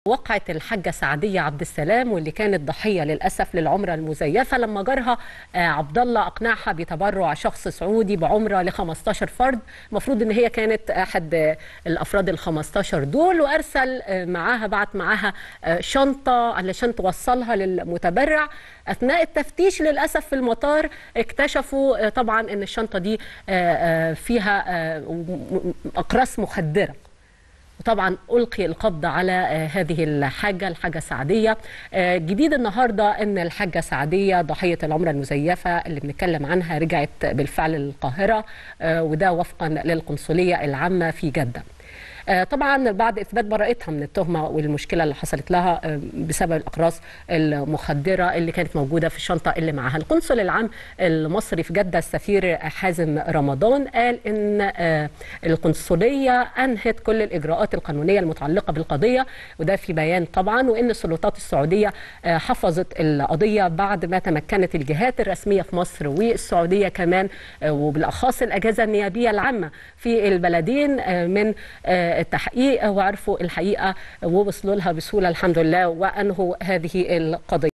وقعة الحاجة سعدية عبد السلام واللي كانت ضحية للأسف للعمرة المزيفة لما جارها عبد الله أقنعها بتبرع شخص سعودي بعمرة ل 15 فرد المفروض إن هي كانت أحد الأفراد ال 15 دول وأرسل معاها بعت معاها شنطة علشان توصلها للمتبرع أثناء التفتيش للأسف في المطار اكتشفوا طبعا إن الشنطة دي فيها أقراص مخدرة وطبعا ألقي القبض على هذه الحاجة الحاجة سعدية جديد النهاردة أن الحاجة سعدية ضحية العمرة المزيفة اللي بنتكلم عنها رجعت بالفعل للقاهرة وده وفقا للقنصلية العامة في جدة طبعا بعد اثبات براءتها من التهمه والمشكله اللي حصلت لها بسبب الاقراص المخدره اللي كانت موجوده في الشنطه اللي معاها القنصل العام المصري في جده السفير حازم رمضان قال ان القنصليه انهت كل الاجراءات القانونيه المتعلقه بالقضيه وده في بيان طبعا وان السلطات السعوديه حفظت القضيه بعد ما تمكنت الجهات الرسميه في مصر والسعوديه كمان وبالاخص الاجهزه النيابيه العامه في البلدين من التحقيق وعرفوا الحقيقه ووصلوا لها بسهوله الحمد لله وانهوا هذه القضيه